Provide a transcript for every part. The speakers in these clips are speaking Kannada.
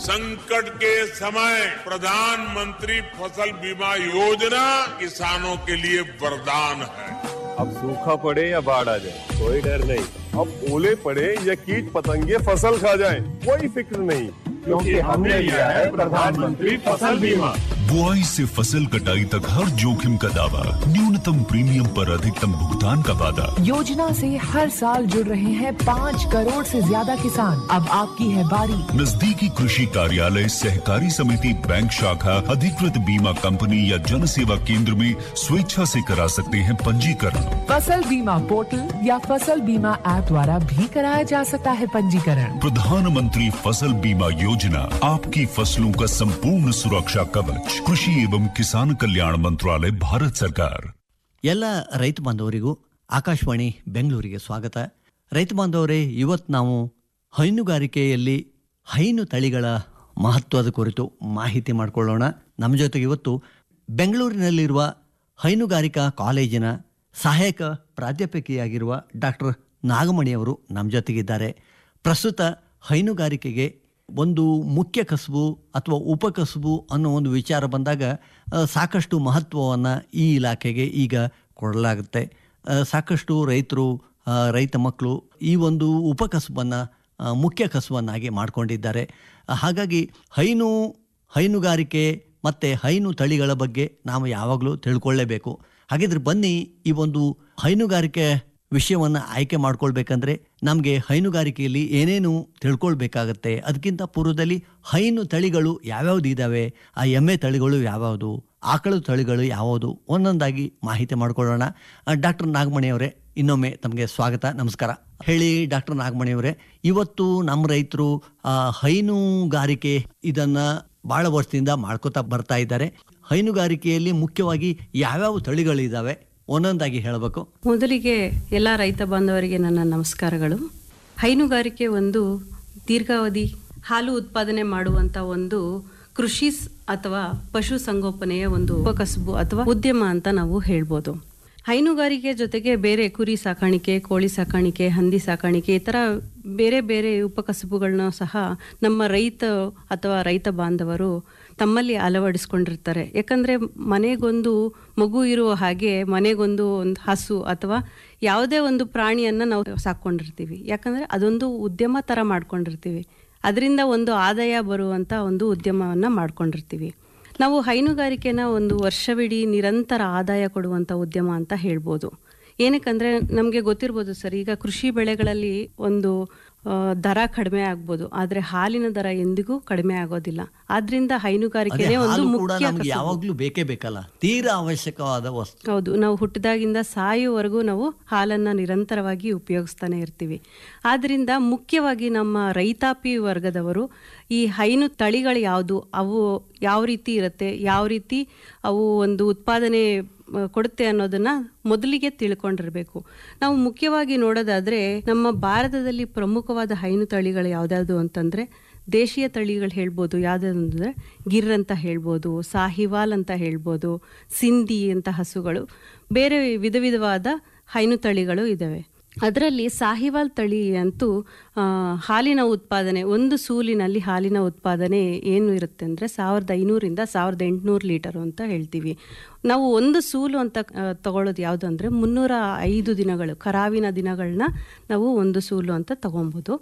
संकट के समय प्रधानमंत्री फसल बीमा योजना किसानों के लिए वरदान है अब सूखा पड़े या बाढ़ आ जाए कोई डर नहीं अब ओले पड़े या कीट पतंगे फसल खा जाए कोई फिक्र नहीं क्योंकि हमने लिया है प्रधानमंत्री फसल बीमा बुआई से फसल कटाई तक हर जोखिम का दावा न्यूनतम प्रीमियम पर अधिकतम भुगतान का वादा योजना से हर साल जुड़ रहे हैं पाँच करोड़ से ज्यादा किसान अब आपकी है बारी नजदीकी कृषि कार्यालय सहकारी समिति बैंक शाखा अधिकृत बीमा कंपनी या जन सेवा केंद्र में स्वेच्छा से करा सकते हैं पंजीकरण फसल बीमा पोर्टल या फसल बीमा ऐप द्वारा भी कराया जा सकता है पंजीकरण प्रधानमंत्री फसल बीमा योजना आपकी फसलों का संपूर्ण सुरक्षा कवच कृषि एवं किसान कल्याण मंत्रालय भारत सरकार ಎಲ್ಲ ರೈತ ಬಾಂಧವರಿಗೂ ಆಕಾಶವಾಣಿ ಬೆಂಗಳೂರಿಗೆ ಸ್ವಾಗತ ರೈತ ಬಾಂಧವರೇ ಇವತ್ತು ನಾವು ಹೈನುಗಾರಿಕೆಯಲ್ಲಿ ಹೈನು ತಳಿಗಳ ಮಹತ್ವದ ಕುರಿತು ಮಾಹಿತಿ ಮಾಡಿಕೊಳ್ಳೋಣ ನಮ್ಮ ಜೊತೆಗೆ ಇವತ್ತು ಬೆಂಗಳೂರಿನಲ್ಲಿರುವ ಹೈನುಗಾರಿಕಾ ಕಾಲೇಜಿನ ಸಹಾಯಕ ಪ್ರಾಧ್ಯಾಪಕಿಯಾಗಿರುವ ಡಾಕ್ಟರ್ ನಾಗಮಣಿಯವರು ನಮ್ಮ ಜೊತೆಗಿದ್ದಾರೆ ಪ್ರಸ್ತುತ ಹೈನುಗಾರಿಕೆಗೆ ಒಂದು ಮುಖ್ಯ ಕಸುಬು ಅಥವಾ ಉಪಕಸುಬು ಅನ್ನೋ ಒಂದು ವಿಚಾರ ಬಂದಾಗ ಆ, ಸಾಕಷ್ಟು ಮಹತ್ವವನ್ನು ಈ ಇಲಾಖೆಗೆ ಈಗ ಕೊಡಲಾಗುತ್ತೆ ಆ, ಸಾಕಷ್ಟು ರೈತರು ಆ, ರೈತ ಮಕ್ಕಳು ಈ ಒಂದು ಉಪಕಸುಬನ್ನು ಆ, ಮುಖ್ಯ ಕಸುಬನ್ನಾಗಿ ಮಾಡಿಕೊಂಡಿದ್ದಾರೆ ಆ, ಹಾಗಾಗಿ ಹೈನು ಹೈನುಗಾರಿಕೆ ಮತ್ತು ಹೈನು ತಳಿಗಳ ಬಗ್ಗೆ ನಾವು ಯಾವಾಗಲೂ ತಿಳ್ಕೊಳ್ಳೇಬೇಕು ಹಾಗಿದ್ರೆ ಬನ್ನಿ ಈ ಒಂದು ಹೈನುಗಾರಿಕೆ ವಿಷಯವನ್ನು ಆಯ್ಕೆ ಮಾಡ್ಕೊಳ್ಬೇಕಂದ್ರೆ ನಮಗೆ ಹೈನುಗಾರಿಕೆಯಲ್ಲಿ ಏನೇನು ತಿಳ್ಕೊಳ್ಬೇಕಾಗತ್ತೆ ಅದಕ್ಕಿಂತ ಪೂರ್ವದಲ್ಲಿ ಹೈನು ತಳಿಗಳು ಯಾವ್ಯಾವ್ದು ಇದ್ದಾವೆ ಆ ಎಮ್ಮೆ ತಳಿಗಳು ಯಾವ್ಯಾವುದು ಆಕಳು ತಳಿಗಳು ಯಾವುದು ಒಂದೊಂದಾಗಿ ಮಾಹಿತಿ ಮಾಡ್ಕೊಳ್ಳೋಣ ಡಾಕ್ಟರ್ ನಾಗಮಣಿಯವರೇ ಇನ್ನೊಮ್ಮೆ ತಮಗೆ ಸ್ವಾಗತ ನಮಸ್ಕಾರ ಹೇಳಿ ಡಾಕ್ಟರ್ ನಾಗಮಣಿಯವರೇ ಇವತ್ತು ನಮ್ಮ ರೈತರು ಆ, ಹೈನುಗಾರಿಕೆ ಇದನ್ನ ಬಹಳ ವರ್ಷದಿಂದ ಮಾಡ್ಕೋತಾ ಬರ್ತಾ ಇದ್ದಾರೆ ಹೈನುಗಾರಿಕೆಯಲ್ಲಿ ಮುಖ್ಯವಾಗಿ ಯಾವ್ಯಾವ ತಳಿಗಳಿದ್ದಾವೆ ಒಂದೊಂದಾಗಿ ಹೇಳಬೇಕು ಮೊದಲಿಗೆ ಎಲ್ಲ ರೈತ ಬಾಂಧವರಿಗೆ ನನ್ನ ನಮಸ್ಕಾರಗಳು ಹೈನುಗಾರಿಕೆ ಒಂದು ದೀರ್ಘಾವಧಿ ಹಾಲು ಉತ್ಪಾದನೆ ಮಾಡುವಂತ ಒಂದು ಕೃಷಿ ಸ್- ಅಥವಾ ಪಶು ಸಂಗೋಪನೆಯ ಒಂದು ಉಪಕಸಬು ಅಥವಾ ಉದ್ಯಮ ಅಂತ ನಾವು ಹೇಳ್ಬೋದು ಹೈನುಗಾರಿಕೆ ಜೊತೆಗೆ ಬೇರೆ ಕುರಿ ಸಾಕಾಣಿಕೆ ಕೋಳಿ ಸಾಕಾಣಿಕೆ ಹಂದಿ ಸಾಕಾಣಿಕೆ ಈ ಥರ ಬೇರೆ ಬೇರೆ ಉಪಕಸಬುಗಳನ್ನ ಸಹ ನಮ್ಮ ರೈತ ಅಥವಾ ರೈತ ಬಾಂಧವರು ತಮ್ಮಲ್ಲಿ ಅಳವಡಿಸ್ಕೊಂಡಿರ್ತಾರೆ ಯಾಕಂದರೆ ಮನೆಗೊಂದು ಮಗು ಇರುವ ಹಾಗೆ ಮನೆಗೊಂದು ಒಂದು ಹಸು ಅಥವಾ ಯಾವುದೇ ಒಂದು ಪ್ರಾಣಿಯನ್ನು ನಾವು ಸಾಕೊಂಡಿರ್ತೀವಿ ಯಾಕಂದರೆ ಅದೊಂದು ಉದ್ಯಮ ಥರ ಮಾಡ್ಕೊಂಡಿರ್ತೀವಿ ಅದರಿಂದ ಒಂದು ಆದಾಯ ಬರುವಂಥ ಒಂದು ಉದ್ಯಮವನ್ನು ಮಾಡ್ಕೊಂಡಿರ್ತೀವಿ ನಾವು ಹೈನುಗಾರಿಕೆನ ಒಂದು ವರ್ಷವಿಡೀ ನಿರಂತರ ಆದಾಯ ಕೊಡುವಂಥ ಉದ್ಯಮ ಅಂತ ಹೇಳ್ಬೋದು ಏನಕ್ಕಂದ್ರೆ ನಮಗೆ ಗೊತ್ತಿರ್ಬೋದು ಸರ್ ಈಗ ಕೃಷಿ ಬೆಳೆಗಳಲ್ಲಿ ಒಂದು ಆ, ದರ ಕಡಿಮೆ ಆಗ್ಬೋದು ಆದರೆ ಹಾಲಿನ ದರ ಎಂದಿಗೂ ಕಡಿಮೆ ಆಗೋದಿಲ್ಲ ಆದ್ರಿಂದ ಅದೇ ಹೈನುಗಾರಿಕೆನೇ ಒಂದು ಹಾಲು ಕೂಡ ಮುಖ್ಯ ನಮ್ಗೆ ಕಸುಬು. ಯಾವಾಗಲೂ ಬೇಕೇ ಬೇಕಲ್ಲ ತೀರಾ ಅವಶ್ಯಕವಾದ ವಸ್ತು ಹೌದು ನಾವು ಹುಟ್ಟಿದಾಗಿಂದ ಸಾಯುವವರೆಗೂ ನಾವು ಹಾಲನ್ನು ನಿರಂತರವಾಗಿ ಉಪಯೋಗಿಸ್ತಾನೆ ಇರ್ತೀವಿ ಆದ್ರಿಂದ ಮುಖ್ಯವಾಗಿ ನಮ್ಮ ರೈತಾಪಿ ವರ್ಗದವರು ಈ ಹೈನು ತಳಿಗಳು ಯಾವುದು ಅವು ಯಾವ ರೀತಿ ಇರುತ್ತೆ ಯಾವ ರೀತಿ ಅವು ಒಂದು ಉತ್ಪಾದನೆ ಆ, ಕೊಡುತ್ತೆ ಅನ್ನೋದನ್ನ ಮೊದಲಿಗೆ ತಿಳ್ಕೊಂಡಿರ್ಬೇಕು ನಾವು ಮುಖ್ಯವಾಗಿ ನೋಡೋದಾದ್ರೆ ನಮ್ಮ ಭಾರತದಲ್ಲಿ ಪ್ರಮುಖವಾದ ಹೈನು ತಳಿಗಳು ಯಾವ್ದಾವುದು ಅಂತಂದ್ರೆ ದೇಶೀಯ ತಳಿಗಳು ಹೇಳ್ಬೋದು ಯಾವುದಂದ್ರೆ ಗಿರ್ ಅಂತ ಹೇಳ್ಬೋದು ಸಾಹಿವಾಲ್ ಅಂತ ಹೇಳ್ಬೋದು ಸಿಂಧಿ ಅಂತ ಹಸುಗಳು ಬೇರೆ ವಿಧ ವಿಧವಾದ ಹೈನು ತಳಿಗಳು ಇದ್ದಾವೆ ಅದರಲ್ಲಿ ಸಾಹಿವಾಲ್ ತಳಿ ಅಂತೂ ಆ, ಹಾಲಿನ ಉತ್ಪಾದನೆ ಒಂದು ಸೂಲಿನಲ್ಲಿ ಹಾಲಿನ ಉತ್ಪಾದನೆ ಏನು ಇರುತ್ತೆ ಅಂದರೆ ಸಾವಿರದ ಐನೂರಿಂದ ಸಾವಿರದ ಎಂಟುನೂರು ಲೀಟರು ಅಂತ ಹೇಳ್ತೀವಿ ನಾವು ಒಂದು ಸೂಲು ಅಂತ ಆ, ತಗೊಳ್ಳೋದು ಯಾವುದು ಅಂದರೆ ಮುನ್ನೂರ ಐದು ದಿನಗಳು ಕರಾವಿನ ದಿನಗಳನ್ನ ನಾವು ಒಂದು ಸೂಲು ಅಂತ ತಗೊಬೋದು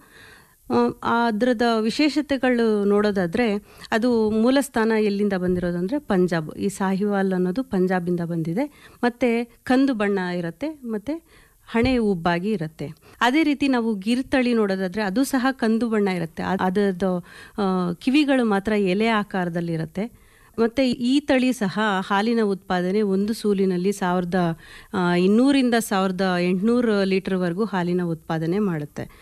ಅದರದ ವಿಶೇಷತೆಗಳು ನೋಡೋದಾದರೆ ಅದು ಮೂಲ ಸ್ಥಾನ ಎಲ್ಲಿಂದ ಬಂದಿರೋದು ಅಂದರೆ ಪಂಜಾಬ್ ಈ ಸಾಹಿವಾಲ್ ಅನ್ನೋದು ಪಂಜಾಬಿಂದ ಬಂದಿದೆ ಮತ್ತು ಕಂದು ಬಣ್ಣ ಇರುತ್ತೆ ಮತ್ತು ಹಣೆ ಉಬ್ಬಾಗಿ ಇರುತ್ತೆ ಅದೇ ರೀತಿ ನಾವು ಗಿರ್ ತಳಿ ನೋಡೋದಾದ್ರೆ ಅದು ಸಹ ಕಂದು ಬಣ್ಣ ಇರುತ್ತೆ ಅದ್- ಅದರದ್ದು ಆ, ಕಿವಿಗಳು ಮಾತ್ರ ಎಲೆ ಆಕಾರದಲ್ಲಿರುತ್ತೆ ಮತ್ತು ಈ ತಳಿ ಸಹ ಹಾಲಿನ ಉತ್ಪಾದನೆ ಒಂದು ಸೂಲಿನಲ್ಲಿ ಸಾವಿರದ ಆ, ಇನ್ನೂರಿಂದ ಸಾವಿರದ ಎಂಟುನೂರು ಲೀಟರ್ವರೆಗೂ ಹಾಲಿನ ಉತ್ಪಾದನೆ ಮಾಡುತ್ತೆ